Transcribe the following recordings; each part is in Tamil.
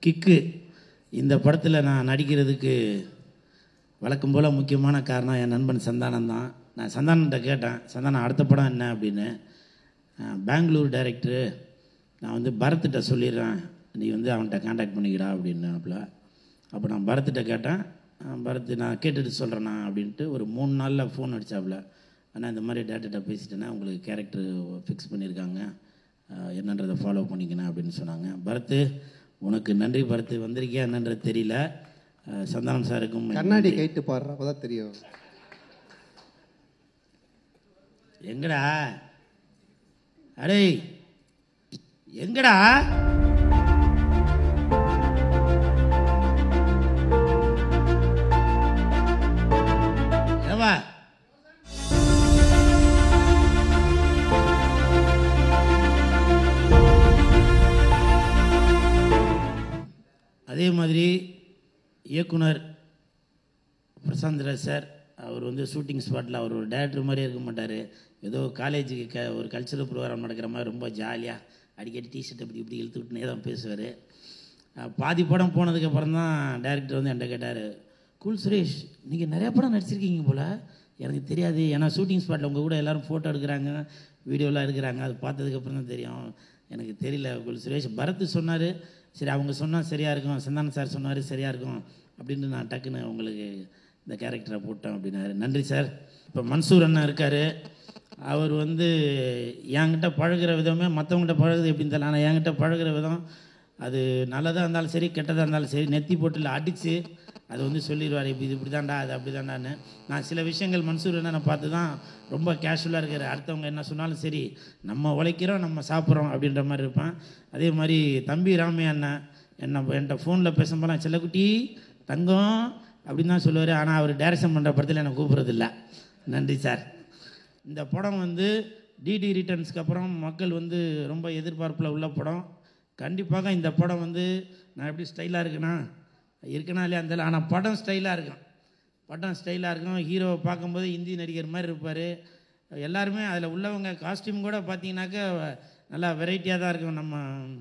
கிக்கு இந்த படத்தில் நான் நடிக்கிறதுக்கு வழக்கம் போல் முக்கியமான காரணம் என் நண்பன் சந்தானம் தான் நான் சந்தானன்ட்ட கேட்டேன் சந்தானம் அடுத்த படம் என்ன அப்படின்னு அஹ், பெங்களூர் டைரக்டரு நான் வந்து பரத்திட்ட சொல்லிடுறேன் நீ வந்து அவன்கிட்ட காண்டாக்ட் பண்ணிக்கடா அப்படின்னாப்புல அப்போ நான் பரத்திட்ட கேட்டேன் அஹ், பரத் நான் கேட்டுட்டு சொல்கிறேண்ணா அப்படின்ட்டு ஒரு மூணு நாளில் ஃபோன் அடிச்சாப்புல ஆனால் இந்த மாதிரி டேட்டா பேசிட்டேன்னா உங்களுக்கு கேரக்டர் ஃபிக்ஸ் பண்ணியிருக்காங்க அஹ், என்னன்றதை ஃபாலோ பண்ணிக்கணும் அப்படின்னு சொன்னாங்க பரத்து உனக்கு நன்றி பரத்து வந்திருக்கியா என்னன்றது தெரியல அஹ், சந்தானம் சாருக்கும் கண்ணாடி கைட்டு பாடுற அப்பதான் தெரியும் எங்கடா அடே எங்கடா ஏவா அதே மாதிரி இயக்குனர் பிரசாந்த் ராஜ் சார் அவர் வந்து ஷூட்டிங் ஸ்பாட்டில் அவர் ஒரு டேரக்டர் மாதிரி இருக்க மாட்டார் ஏதோ காலேஜுக்கு க ஒரு கல்ச்சரல் ப்ரோக்ராம் நடக்கிற மாதிரி ரொம்ப ஜாலியாக அடிக்கடி டிஷர்ட் இப்படி இப்படி இழுத்து விட்டுனே தான் பேசுவார் பாதி படம் போனதுக்கப்புறம் தான் டேரக்டர் வந்து என்கிட்ட கேட்டார் கூல் சுரேஷ் நீங்கள் நிறையா படம் நடிச்சிருக்கீங்க போல் எனக்கு தெரியாது ஏன்னா ஷூட்டிங் ஸ்பாட்டில் உங்கள் கூட எல்லோரும் ஃபோட்டோ எடுக்கிறாங்க வீடியோலாம் எடுக்கிறாங்க அது பார்த்ததுக்கப்புறம் தான் தெரியும் எனக்கு தெரியல குல் சுரேஷ் பரத் சொன்னார் சரி அவங்க சொன்னால் சரியாக இருக்கும் சந்தானம் சார் சொன்னார் சரியாக இருக்கும் அப்படின்ட்டு நான் டக்குன்னு உங்களுக்கு இந்த கேரக்டரை போட்டேன் அப்படின்னாரு நன்றி சார் இப்போ மன்சூர் அண்ணன் இருக்கார் அவர் வந்து என்கிட்ட பழகுற விதமே மற்றவங்ககிட்ட பழகுது எப்படின்னு தெரியல ஆனால் என்கிட்ட பழகுற விதம் அது நல்லதாக இருந்தாலும் சரி கெட்டதாக இருந்தாலும் சரி நெத்தி போட்டில் அடித்து அது வந்து சொல்லிடுவார் இப்படி இது இப்படி தான்டா அது அப்படி தாண்டான்னு நான் சில விஷயங்கள் மன்சூர் அண்ணனை பார்த்து தான் ரொம்ப கேஷுவலாக இருக்கிற அடுத்தவங்க என்ன சொன்னாலும் சரி நம்ம உழைக்கிறோம் நம்ம சாப்பிட்றோம் அப்படின்ற மாதிரி இருப்பேன் அதே மாதிரி தம்பி ராமையா அண்ணன் என்ன என்கிட்ட ஃபோனில் பேசும்போதெல்லாம் செல்லக்குட்டி தங்கம் அப்படின்னு தான் சொல்லுவார் ஆனால் அவர் டைரக்ஷன் பண்ணுற படத்தில் என்னை கூப்பிட்றதில்ல நன்றி சார் இந்த படம் வந்து டிடி ரிட்டர்ன்ஸ்க்கு அப்புறம் மக்கள் வந்து ரொம்ப எதிர்பார்ப்பில் உள்ள படம் கண்டிப்பாக இந்த படம் வந்து நான் எப்படி ஸ்டைலாக இருக்கேனா இருக்கனா இல்லையா தெரியல ஆனால் படம் ஸ்டைலாக இருக்கும் படம் ஸ்டைலாக இருக்கும் ஹீரோவை பார்க்கும்போது இந்தி நடிகர் மாதிரி இருப்பார் எல்லாருமே அதில் உள்ளவங்க காஸ்டியூம் கூட பார்த்தீங்கன்னாக்கா நல்லா வெரைட்டியாக தான் இருக்கும் நம்ம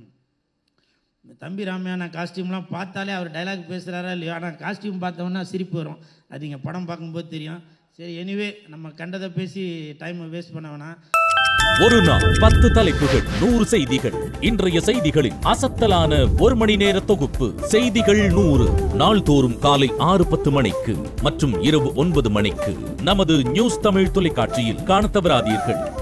இந்த தம்பி ராமையான காஸ்டியூம்லாம் பார்த்தாலே அவர் டைலாக் பேசுகிறாரா இல்லையோ ஆனால் காஸ்டியூம் பார்த்தோன்னா சிரிப்பு வரும் அது நீங்கள் படம் பார்க்கும்போது தெரியும் சரி எனிவே நம்ம கண்டதை பேசி டைமை வேஸ்ட் பண்ண வேணாம் ஒரு நாள் பத்து தலைப்புகள் நூறு செய்திகள் இன்றைய செய்திகளின் அசத்தலான ஒரு மணி நேர தொகுப்பு செய்திகள் நூறு நாள்தோறும் காலை ஆறு பத்து மணிக்கு மற்றும் இரவு ஒன்பது மணிக்கு நமது நியூஸ் தமிழ் தொலைக்காட்சியில் காணத் தவறாதீர்கள்